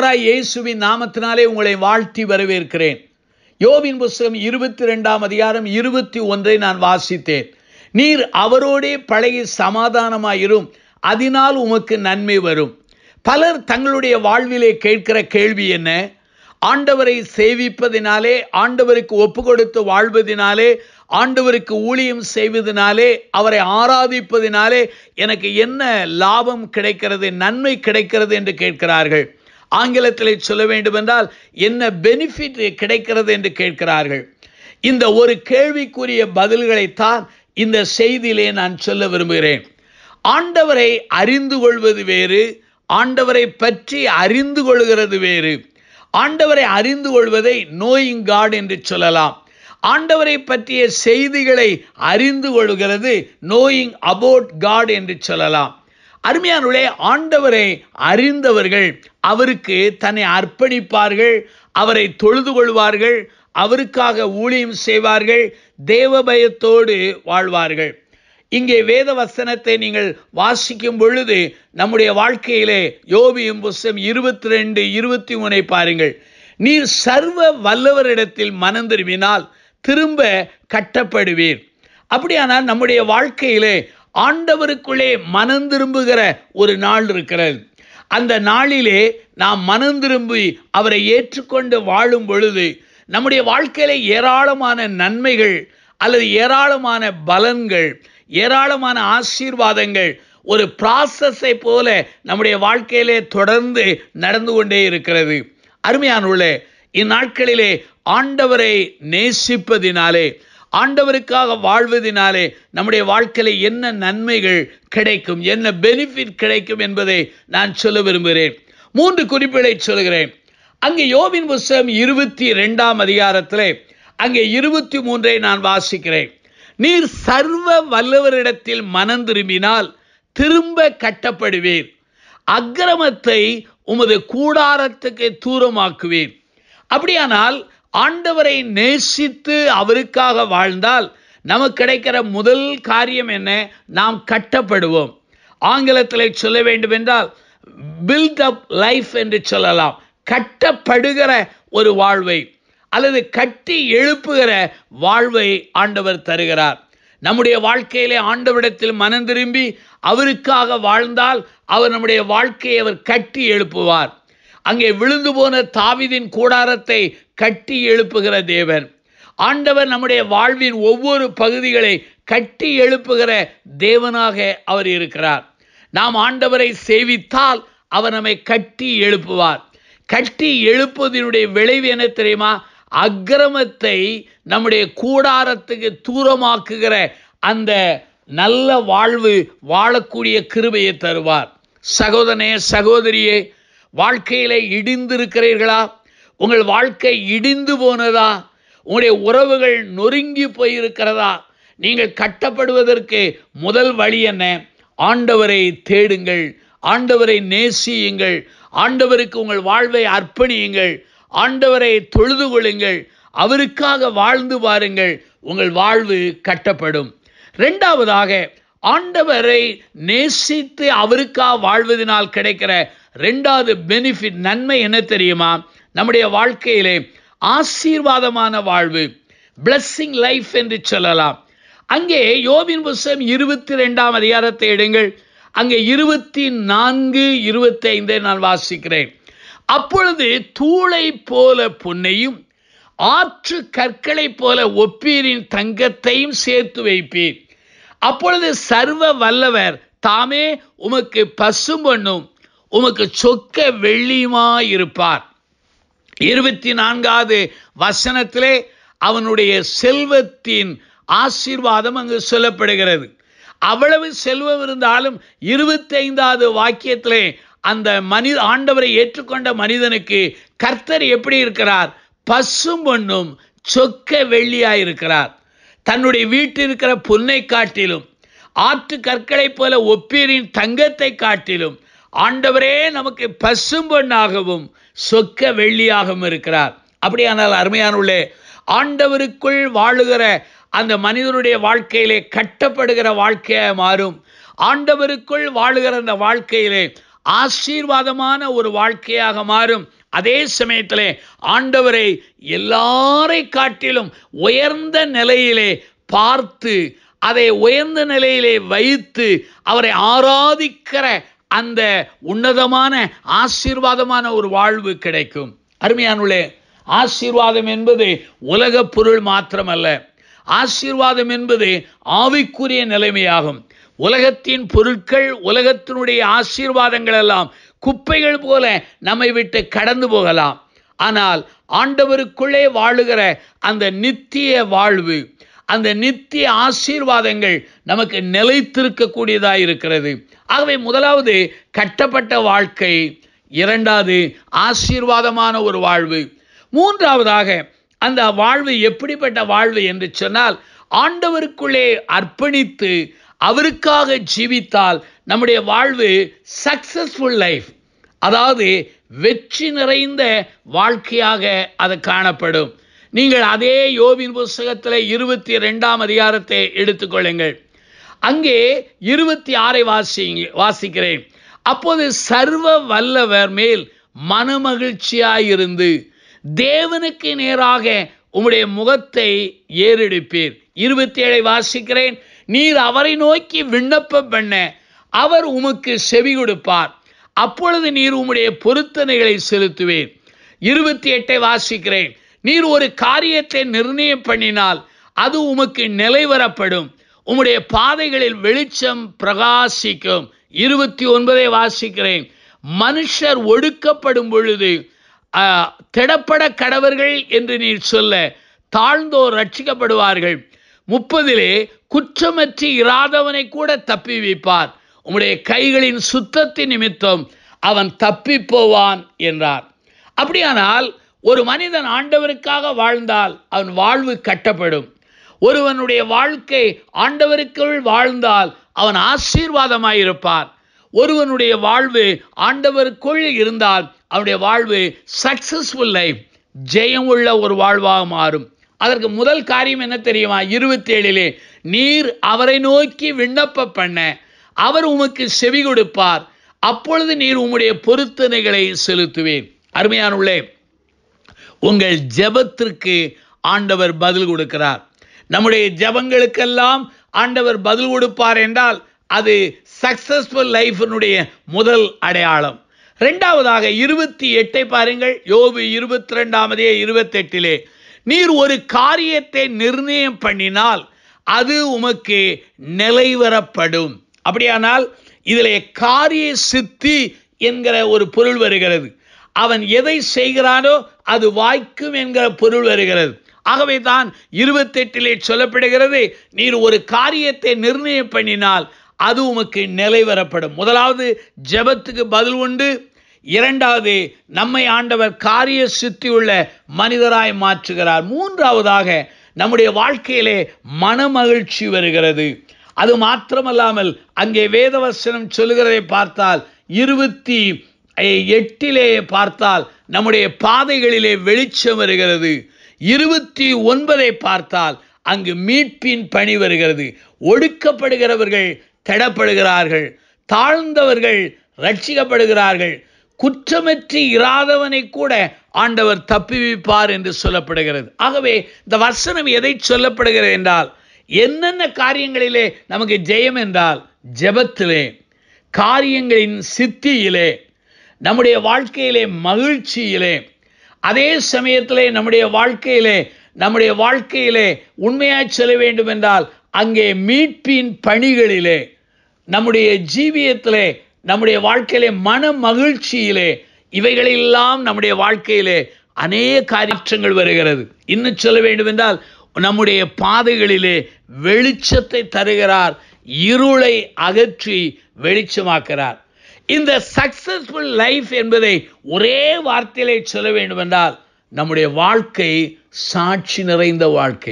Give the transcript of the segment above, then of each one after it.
கர்த்தராய் இயேசுவின் நாமத்தினாலே உங்களை வாழ்த்தி வரவேற்கிறேன் யோபின் புஸ்தகம் இருபத்தி ரெண்டாம் அதிகாரம் இருபத்தி ஒன்றை நான் வாசித்தேன் நீர் அவரோடே பழகி சமாதானமாயிரும் அதனால் உமக்கு நன்மை வரும் பலர் தங்களுடைய வாழ்விலே கேட்கிற கேள்வி என்ன ஆண்டவரை சேவிப்பதினாலே ஆண்டவருக்கு ஒப்பு கொடுத்து வாழ்வதினாலே ஆண்டவருக்கு ஊழியம் செய்வதனாலே அவரை ஆராதிப்பதினாலே எனக்கு என்ன லாபம் கிடைக்கிறது நன்மை கிடைக்கிறது என்று கேட்கிறார்கள் ஆங்கிலத்தில் சொல்ல வேண்டுமென்றால் என்ன பெனிஃபிட் கிடைக்கிறது என்று கேட்கிறார்கள் இந்த ஒரு கேள்விக்குரிய பதில்களைத்தான் இந்த செய்தியிலே நான் சொல்ல விரும்புகிறேன் ஆண்டவரை அறிந்து கொள்வது வேறு ஆண்டவரை பற்றி அறிந்து கொள்கிறது வேறு ஆண்டவரை அறிந்து கொள்வதை நோயிங் காட் என்று சொல்லலாம் ஆண்டவரை பற்றிய செய்திகளை அறிந்து கொள்கிறது நோயிங் அபவுட் காட் என்று சொல்லலாம் அருமையானுடைய ஆண்டவரை அறிந்தவர்கள் அவருக்கு தன்னை அர்ப்பணிப்பார்கள் அவரை தொழுது கொள்வார்கள் அவருக்காக ஊழியம் செய்வார்கள் தேவ பயத்தோடு வாழ்வார்கள் இங்கே வேத வசனத்தை நீங்கள் வாசிக்கும் பொழுது நம்முடைய வாழ்க்கையிலே யோபியும் புஸ்தம் இருபத்தி ரெண்டு இருபத்தி மூணை பாருங்கள் நீர் சர்வ வல்லவரிடத்தில் மனம் திரும்பினால் திரும்ப கட்டப்படுவீர் அப்படியானால் நம்முடைய வாழ்க்கையிலே ஆண்டவருக்குள்ளே மனம் திரும்புகிற ஒரு நாள் இருக்கிறது அந்த நாளிலே நாம் மனம் திரும்பி அவரை ஏற்றுக்கொண்டு வாழும் பொழுது நம்முடைய வாழ்க்கையில ஏராளமான நன்மைகள் அல்லது ஏராளமான பலன்கள் ஏராளமான ஆசீர்வாதங்கள் ஒரு ப்ராசஸை போல நம்முடைய வாழ்க்கையிலே தொடர்ந்து நடந்து கொண்டே இருக்கிறது அருமையானுள்ளே இந்நாட்களிலே ஆண்டவரை நேசிப்பதினாலே ஆண்டவருக்காக வாழ்வதினாலே நம்முடைய வாழ்க்கையில என்ன நன்மைகள் கிடைக்கும் என்ன பெனிஃபிட் கிடைக்கும் என்பதை நான் சொல்ல விரும்புகிறேன் மூன்று குறிப்புகளை சொல்கிறேன் அங்கே யோபின் புஸ்தகம் இருபத்தி ரெண்டாம் அதிகாரத்திலே அங்கே இருபத்தி மூன்றை நான் வாசிக்கிறேன் நீர் சர்வ வல்லவரிடத்தில் மனம் திரும்பினால் திரும்ப கட்டப்படுவீர் அக்கிரமத்தை உமது கூடாரத்துக்கு தூரமாக்குவீர் அப்படியானால் ஆண்டவரை நேசித்து அவருக்காக வாழ்ந்தால் நமக்கு கிடைக்கிற முதல் காரியம் என்ன நாம் கட்டப்படுவோம் ஆங்கிலத்தில் சொல்ல வேண்டும் என்றால் பில்ட் அப் லைஃப் என்று சொல்லலாம் கட்டப்படுகிற ஒரு வாழ்வை அல்லது கட்டி எழுப்புகிற வாழ்வை ஆண்டவர் தருகிறார் நம்முடைய வாழ்க்கையிலே ஆண்டவரிடத்தில் மனம் திரும்பி அவருக்காக வாழ்ந்தால் அவர் நம்முடைய வாழ்க்கையை அவர் கட்டி எழுப்புவார் அங்கே விழுந்து போன தாவிதின் கூடாரத்தை கட்டி எழுப்புகிற தேவன் ஆண்டவர் நம்முடைய வாழ்வின் ஒவ்வொரு பகுதிகளை கட்டி எழுப்புகிற தேவனாக அவர் இருக்கிறார் நாம் ஆண்டவரை சேவித்தால் அவர் நம்மை கட்டி எழுப்புவார் கட்டி எழுப்புவதனுடைய விளைவு என்ன தெரியுமா அக்கிரமத்தை நம்முடைய கூடாரத்துக்கு தூரமாக்குகிற அந்த நல்ல வாழ்வு வாழக்கூடிய கிருபையை தருவார் சகோதரனே சகோதரியே வாழ்க்கையில இடிந்திருக்கிறீர்களா உங்கள் வாழ்க்கை இடிந்து போனதா உங்களுடைய உறவுகள் நொறுங்கி போயிருக்கிறதா நீங்கள் கட்டப்படுவதற்கு முதல் வழி என்ன ஆண்டவரை தேடுங்கள் ஆண்டவரை நேசியுங்கள் ஆண்டவருக்கு உங்கள் வாழ்வை அர்ப்பணியுங்கள் ஆண்டவரை தொழுது கொள்ளுங்கள் அவருக்காக வாழ்ந்து பாருங்கள் உங்கள் வாழ்வு கட்டப்படும் ரெண்டாவதாக ஆண்டவரை நேசித்து அவருக்காக வாழ்வதனால் கிடைக்கிற ரெண்டாவது பெனிஃபிட் நன்மை என்ன தெரியுமா நம்முடைய வாழ்க்கையிலே ஆசீர்வாதமான வாழ்வு பிளஸ்ஸிங் லைஃப் என்று சொல்லலாம் அங்கே யோபின் புஸ்தகம் இருபத்தி ரெண்டாம் அதிகாரத்தை எடுங்கள் அங்கே இருபத்தி நான்கு இருபத்தி ஐந்தை நான் வாசிக்கிறேன் அப்பொழுது தூளை போல பொன்னையும் ஆற்று கற்களை போல ஒப்பீரின் தங்கத்தையும் சேர்த்து வைப்பீர் அப்பொழுது சர்வ வல்லவர் தாமே உமக்கு பசும் பண்ணும் உமக்கு சொக்க வெள்ளியுமாயிருப்பார் இருபத்தி நான்காவது வசனத்திலே அவனுடைய செல்வத்தின் ஆசீர்வாதம் அங்கு சொல்லப்படுகிறது அவ்வளவு செல்வம் இருந்தாலும் இருபத்தி ஐந்தாவது வாக்கியத்திலே அந்த மனித ஆண்டவரை ஏற்றுக்கொண்ட மனிதனுக்கு கர்த்தர் எப்படி இருக்கிறார் பசும் பொண்ணும் சொக்க வெள்ளியாயிருக்கிறார் தன்னுடைய வீட்டில் இருக்கிற பொன்னை காட்டிலும் ஆற்று கற்களைப் போல ஒப்பீரின் தங்கத்தை காட்டிலும் ஆண்டவரே நமக்கு பசும் பொன்னாகவும் சொக்க வெள்ளியாகவும் இருக்கிறார் அப்படியானால் அருமையானுள்ளே ஆண்டவருக்குள் வாழுகிற அந்த மனிதனுடைய வாழ்க்கையிலே கட்டப்படுகிற வாழ்க்கையாக மாறும் ஆண்டவருக்குள் வாழுகிற அந்த வாழ்க்கையிலே ஆசீர்வாதமான ஒரு வாழ்க்கையாக மாறும் அதே சமயத்திலே ஆண்டவரை எல்லாரை காட்டிலும் உயர்ந்த நிலையிலே பார்த்து அதை உயர்ந்த நிலையிலே வைத்து அவரை ஆராதிக்கிற அந்த உன்னதமான ஆசீர்வாதமான ஒரு வாழ்வு கிடைக்கும் அருமையானுள்ளே ஆசீர்வாதம் என்பது உலக பொருள் மாத்திரமல்ல ஆசீர்வாதம் என்பது ஆவிக்குரிய நிலைமையாகும் உலகத்தின் பொருட்கள் உலகத்தினுடைய ஆசீர்வாதங்கள் எல்லாம் குப்பைகள் போல நம்மை விட்டு கடந்து போகலாம் ஆனால் ஆண்டவருக்குள்ளே வாழுகிற அந்த நித்திய வாழ்வு அந்த நித்திய ஆசீர்வாதங்கள் நமக்கு நிலைத்திருக்கக்கூடியதாக இருக்கிறது ஆகவே முதலாவது கட்டப்பட்ட வாழ்க்கை இரண்டாவது ஆசீர்வாதமான ஒரு வாழ்வு மூன்றாவதாக அந்த வாழ்வு எப்படிப்பட்ட வாழ்வு என்று சொன்னால் ஆண்டவருக்குள்ளே அர்ப்பணித்து அவருக்காக ஜீவித்தால் நம்முடைய வாழ்வு சக்சஸ்ஃபுல் லைஃப் அதாவது வெற்றி நிறைந்த வாழ்க்கையாக அது காணப்படும் நீங்கள் அதே யோபின் புஸ்தகத்தில் இருபத்தி ரெண்டாம் அதிகாரத்தை எடுத்துக்கொள்ளுங்கள் அங்கே இருபத்தி ஆறை வாசி வாசிக்கிறேன் அப்போது சர்வ வல்லவர் மேல் மனமகிழ்ச்சியாயிருந்து தேவனுக்கு நேராக உம்முடைய முகத்தை ஏறெடுப்பீர் இருபத்தி ஏழை வாசிக்கிறேன் நீர் அவரை நோக்கி விண்ணப்பம் பண்ண அவர் உமக்கு செவி கொடுப்பார் அப்பொழுது நீர் உம்முடைய பொருத்தனைகளை செலுத்துவேன் இருபத்தி எட்டை வாசிக்கிறேன் நீர் ஒரு காரியத்தை நிர்ணயம் பண்ணினால் அது உமக்கு நிலைவரப்படும் உம்முடைய பாதைகளில் வெளிச்சம் பிரகாசிக்கும் இருபத்தி ஒன்பதை வாசிக்கிறேன் மனுஷர் ஒடுக்கப்படும் பொழுது திடப்பட கடவர்கள் என்று நீர் சொல்ல தாழ்ந்தோர் ரட்சிக்கப்படுவார்கள் முப்பதிலே குற்றமற்றி இராதவனை கூட தப்பி வைப்பார் உம்முடைய கைகளின் சுத்தத்தின் நிமித்தம் அவன் தப்பி போவான் என்றார் அப்படியானால் ஒரு மனிதன் ஆண்டவருக்காக வாழ்ந்தால் அவன் வாழ்வு கட்டப்படும் ஒருவனுடைய வாழ்க்கை ஆண்டவருக்குள் வாழ்ந்தால் அவன் ஆசீர்வாதமாயிருப்பான் ஒருவனுடைய வாழ்வு ஆண்டவருக்குள் இருந்தால் அவனுடைய வாழ்வு சக்சஸ்ஃபுல் லைஃப் ஜெயம் உள்ள ஒரு வாழ்வாக மாறும் அதற்கு முதல் காரியம் என்ன தெரியுமா இருபத்தி ஏழிலே நீர் அவரை நோக்கி விண்ணப்ப பண்ண அவர் உமக்கு செவி கொடுப்பார் அப்பொழுது நீர் உம்முடைய பொருத்தனைகளை செலுத்துவேன் அருமையானுள்ளே உங்கள் ஜெபத்திற்கு ஆண்டவர் பதில் கொடுக்கிறார் நம்முடைய ஜெபங்களுக்கெல்லாம் ஆண்டவர் பதில் கொடுப்பார் என்றால் அது சக்சஸ்ஃபுல் லைஃபினுடைய முதல் அடையாளம் ரெண்டாவதாக இருபத்தி எட்டை பாருங்கள் யோபு இருபத்தி ரெண்டாமதே இருபத்தெட்டிலே நீர் ஒரு காரியத்தை நிர்ணயம் பண்ணினால் அது உமக்கு நிலைவரப்படும் அப்படியானால் இதிலே காரிய சித்தி என்கிற ஒரு பொருள் வருகிறது அவன் எதை செய்கிறானோ அது வாய்க்கும் என்கிற பொருள் வருகிறது ஆகவே தான் இருபத்தெட்டிலே சொல்லப்படுகிறது நீர் ஒரு காரியத்தை நிர்ணயம் பண்ணினால் அது உமக்கு நிலைவரப்படும் முதலாவது ஜெபத்துக்கு பதில் உண்டு இரண்டாவது நம்மை ஆண்டவர் காரிய சித்தி உள்ள மனிதராய் மாற்றுகிறார் மூன்றாவதாக நம்முடைய வாழ்க்கையிலே மனமகிழ்ச்சி வருகிறது அது மாத்திரமல்லாமல் அங்கே வேதவசனம் சொல்லுகிறதை பார்த்தால் இருபத்தி எட்டிலே பார்த்தால் நம்முடைய பாதைகளிலே வெளிச்சம் வருகிறது இருபத்தி ஒன்பதை பார்த்தால் அங்கு மீட்பின் பணி வருகிறது ஒடுக்கப்படுகிறவர்கள் திடப்படுகிறார்கள் தாழ்ந்தவர்கள் ரட்சிக்கப்படுகிறார்கள் குற்றமற்றி இராதவனை கூட ஆண்டவர் தப்பிவிப்பார் என்று சொல்லப்படுகிறது ஆகவே இந்த வசனம் எதை சொல்லப்படுகிறது என்றால் என்னென்ன காரியங்களிலே நமக்கு ஜெயம் என்றால் ஜெபத்திலே காரியங்களின் சித்தியிலே நம்முடைய வாழ்க்கையிலே மகிழ்ச்சியிலே அதே சமயத்திலே நம்முடைய வாழ்க்கையிலே நம்முடைய வாழ்க்கையிலே உண்மையாய் சொல்ல வேண்டும் என்றால் அங்கே மீட்பின் பணிகளிலே நம்முடைய ஜீவியத்திலே நம்முடைய வாழ்க்கையிலே மன மகிழ்ச்சியிலே இவைகளெல்லாம் நம்முடைய வாழ்க்கையிலே அநேக காரியங்கள் வருகிறது இன்னும் சொல்ல வேண்டும் என்றால் நம்முடைய பாதைகளிலே வெளிச்சத்தை தருகிறார் இருளை அகற்றி வெளிச்சமாக்கிறார் இந்த சக்சஸ்ஃபுல் லைஃப் என்பதை ஒரே வார்த்தையிலே சொல்ல வேண்டும் என்றால் நம்முடைய வாழ்க்கை சாட்சி நிறைந்த வாழ்க்கை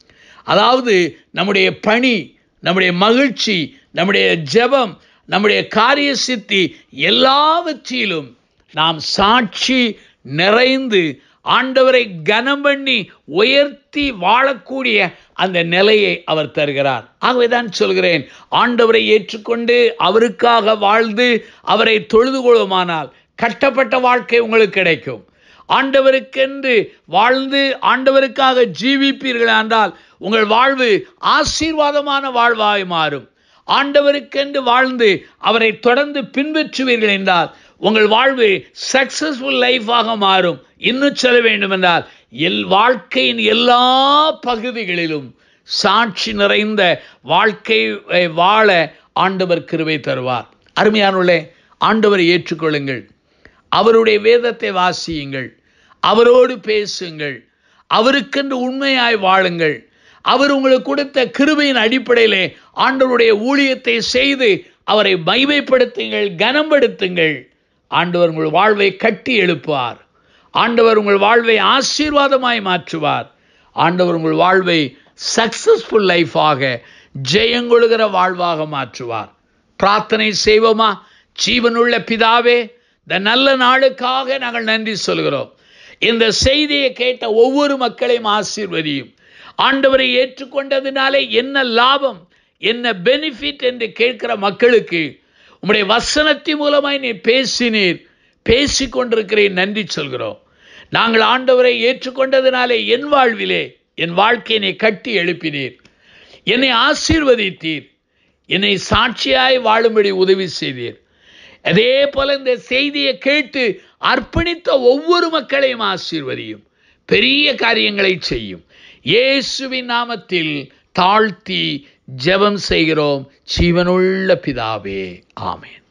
அதாவது நம்முடைய பணி நம்முடைய மகிழ்ச்சி நம்முடைய ஜெபம் நம்முடைய காரிய சித்தி எல்லாவற்றிலும் நாம் சாட்சி நிறைந்து ஆண்டவரை கனம் பண்ணி உயர்த்தி வாழக்கூடிய அந்த நிலையை அவர் தருகிறார் ஆகவேதான் சொல்கிறேன் ஆண்டவரை ஏற்றுக்கொண்டு அவருக்காக வாழ்ந்து அவரை தொழுது கொள்ளுமானால் கட்டப்பட்ட வாழ்க்கை உங்களுக்கு கிடைக்கும் ஆண்டவருக்கென்று வாழ்ந்து ஆண்டவருக்காக ஜீவிப்பீர்கள் என்றால் உங்கள் வாழ்வு ஆசீர்வாதமான வாழ்வாய் மாறும் ஆண்டவருக்கென்று வாழ்ந்து அவரை தொடர்ந்து பின்பற்றுவீர்கள் என்றால் உங்கள் வாழ்வு சக்சஸ்ஃபுல் லைஃபாக மாறும் இன்னும் சொல்ல வேண்டும் என்றால் எல் வாழ்க்கையின் எல்லா பகுதிகளிலும் சாட்சி நிறைந்த வாழ்க்கை வாழ ஆண்டவர் கிருவை தருவார் அருமையானுள்ளே ஆண்டவரை ஏற்றுக்கொள்ளுங்கள் அவருடைய வேதத்தை வாசியுங்கள் அவரோடு பேசுங்கள் அவருக்கென்று உண்மையாய் வாழுங்கள் அவர் உங்களுக்கு கொடுத்த கிருபையின் அடிப்படையிலே ஆண்டவருடைய ஊழியத்தை செய்து அவரை மைமைப்படுத்துங்கள் கனம்படுத்துங்கள் ஆண்டவர் உங்கள் வாழ்வை கட்டி எழுப்புவார் ஆண்டவர் உங்கள் வாழ்வை ஆசீர்வாதமாய் மாற்றுவார் ஆண்டவர் உங்கள் வாழ்வை சக்சஸ்ஃபுல் லைஃபாக ஜெயங்கொழுகிற வாழ்வாக மாற்றுவார் பிரார்த்தனை செய்வோமா ஜீவனுள்ள பிதாவே இந்த நல்ல நாளுக்காக நாங்கள் நன்றி சொல்கிறோம் இந்த செய்தியை கேட்ட ஒவ்வொரு மக்களையும் ஆசீர்வதியும் ஆண்டவரை ஏற்றுக்கொண்டதினாலே என்ன லாபம் என்ன பெனிஃபிட் என்று கேட்கிற மக்களுக்கு உம்முடைய வசனத்தின் மூலமாய் நீ பேசினீர் பேசி கொண்டிருக்கிறேன் நன்றி சொல்கிறோம் நாங்கள் ஆண்டவரை ஏற்றுக்கொண்டதினாலே என் வாழ்விலே என் வாழ்க்கையினை கட்டி எழுப்பினீர் என்னை ஆசீர்வதித்தீர் என்னை சாட்சியாய் வாழும்படி உதவி செய்தீர் அதே போல இந்த செய்தியை கேட்டு அர்ப்பணித்த ஒவ்வொரு மக்களையும் ஆசீர்வதியும் பெரிய காரியங்களை செய்யும் இயேசுவின் நாமத்தில் தாழ்த்தி ஜெபம் செய்கிறோம் ஜீவனுள்ள பிதாவே ஆமேன்